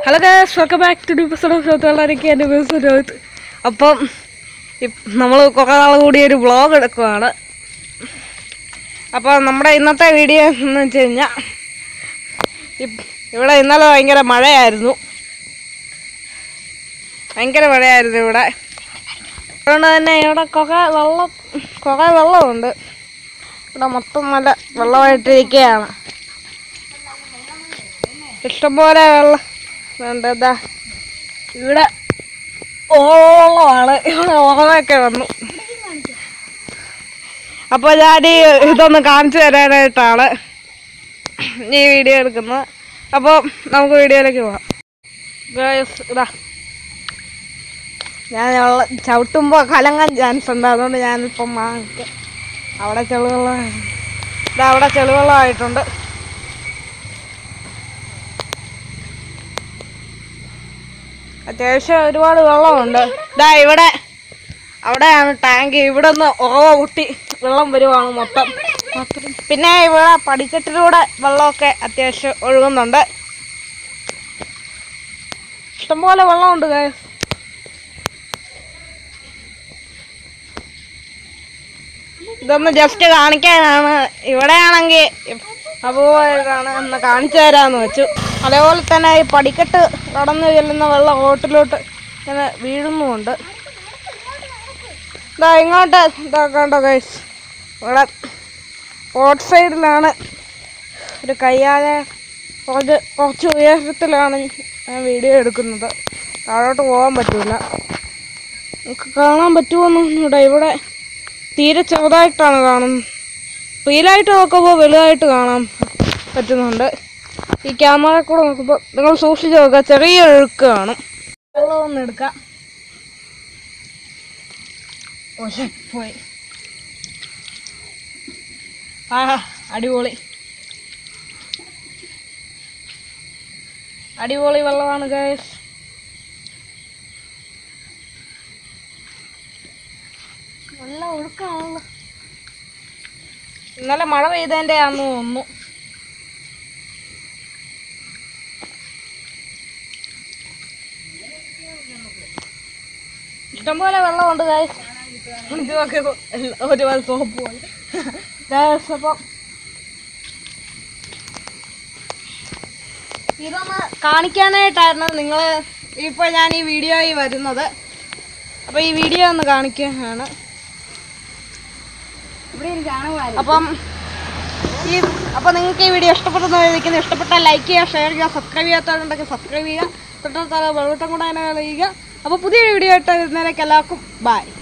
Hello guys welcome back to episode of ഷോത്ത് വളരെയൊക്കെ എൻ്റെ പേഴ്സ് രോഹിത് അപ്പം നമ്മൾ കുറേ നാൾ കൂടി ഒരു വ്ളോഗ് എടുക്കുവാണ് അപ്പോൾ നമ്മുടെ ഇന്നത്തെ വീഡിയോ എന്ന് വെച്ച് കഴിഞ്ഞാൽ ഇവിടെ ഇന്നലെ ഭയങ്കര മഴയായിരുന്നു ഭയങ്കര മഴയായിരുന്നു ഇവിടെ അതുകൊണ്ട് തന്നെ ഇവിടെ കുറേ വെള്ളം കുറേ വെള്ളമുണ്ട് ഇവിടെ മൊത്തം നല്ല വെള്ളമായിട്ടിരിക്കുകയാണ് ഇഷ്ടംപോലെ വെള്ളം ഉണ്ട് ഇതാ ഇവിടെ ഓളമാണ് ഇവിടെ ഓളമൊക്കെ വന്നു അപ്പോൾ ഞാൻ ഈ ഇതൊന്ന് കാണിച്ചു തരാനായിട്ടാണ് ഈ വീഡിയോ എടുക്കുന്നത് അപ്പോൾ നമുക്ക് വീഡിയോയിലേക്ക് പോകാം ഗേൾസ് ഇതാ ഞാൻ വെള്ളം ചവിട്ടുമ്പോൾ കലങ്ങാൻ ചാൻസ് ഉണ്ട് അതുകൊണ്ട് ഞാനിപ്പം വാങ്ങിക്കാം അവിടെ ചെളിവെള്ളം ഇതാ അവിടെ ചെളിവെള്ളമായിട്ടുണ്ട് അത്യാവശ്യം ഒരുപാട് വെള്ളമുണ്ട് ഇതാ ഇവിടെ അവിടെയാണ് ടാങ്ക് ഇവിടെ നിന്ന് ഉറവ പൊട്ടി വെള്ളം വരുവാണ് മൊത്തം പിന്നെ ഇവിടെ പടിക്കെട്ടിലൂടെ വെള്ളമൊക്കെ അത്യാവശ്യം ഒഴുകുന്നുണ്ട് ഇഷ്ടംപോലെ വെള്ളമുണ്ട് guys. ഇതൊന്ന് ജസ്റ്റ് കാണിക്കാനാണ് ഇവിടെയാണെങ്കിൽ അപൂർവമായിട്ടാണ് ഒന്ന് കാണിച്ചു തരാമെന്ന് വെച്ചു അതേപോലെ തന്നെ ഈ പടിക്കെട്ട് കടന്നു ചെല്ലുന്ന വെള്ളം റോട്ടിലോട്ട് ഇങ്ങനെ വീഴുന്നുമുണ്ട് ഇതാ ഇങ്ങോട്ട് ഇതാക്കണ്ടോ ഗൈസ് ഇവിടെ റോഡ് സൈഡിലാണ് ഒരു കയ്യാലെ കുറച്ച് കുറച്ച് ഉയരത്തിലാണ് ഞാൻ വീഡിയോ എടുക്കുന്നത് താഴോട്ട് പോകാൻ പറ്റില്ല നമുക്ക് കാണാൻ പറ്റുമോന്നൊന്നുകൂടെ ഇവിടെ തീരെ ചെറുതായിട്ടാണ് കാണുന്നത് റീലായിട്ട് നോക്കുമ്പോൾ വലുതായിട്ട് കാണാൻ പറ്റുന്നുണ്ട് ഈ ക്യാമറ കൂടെ നോക്കുമ്പോൾ നിങ്ങൾ സൂക്ഷിച്ച് നോക്കുക ചെറിയ ഒഴുക്ക് കാണും വെള്ളം ഒന്ന് എടുക്കാം ഓ ശ്ശെ, പോയി ആ അടിപൊളി അടിപൊളി വെള്ളമാണ് ഗൈസ് നല്ല ഒഴുക്കാണല്ലോ ഇന്നലെ മഴ പെയ്തതിൻ്റെ ആണെന്ന് തോന്നുന്നു ഇഷ്ടംപോലെ വെള്ളമുണ്ട് ഗായ്സ് ഇതൊക്കെ ഒരുപാട് സോപ്പ് പോലെ ഗായ്സ് അപ്പം ഇതൊന്ന് കാണിക്കാനായിട്ടായിരുന്നു നിങ്ങൾ ഇപ്പോൾ ഞാൻ ഈ വീഡിയോയിൽ വരുന്നത് അപ്പോൾ ഈ വീഡിയോ ഒന്ന് കാണിക്കാനാണ് അപ്പം ഈ അപ്പോൾ നിങ്ങൾക്ക് ഈ വീഡിയോ ഇഷ്ടപ്പെട്ടെന്ന് വിചാരിക്കുന്നു ഇഷ്ടപ്പെട്ടാൽ ലൈക്ക് ചെയ്യുക ഷെയർ ചെയ്യുക സബ്സ്ക്രൈബ് ചെയ്യാത്തവരുണ്ടെങ്കിൽ സബ്സ്ക്രൈബ് ചെയ്യുക തൊട്ടടുത്ത വെള്ളത്തം കൂടെ തന്നെ ചെയ്യുക അപ്പോൾ പുതിയൊരു വീഡിയോ ആയിട്ട് വരുന്നതിലേക്ക് എല്ലാവർക്കും ബൈ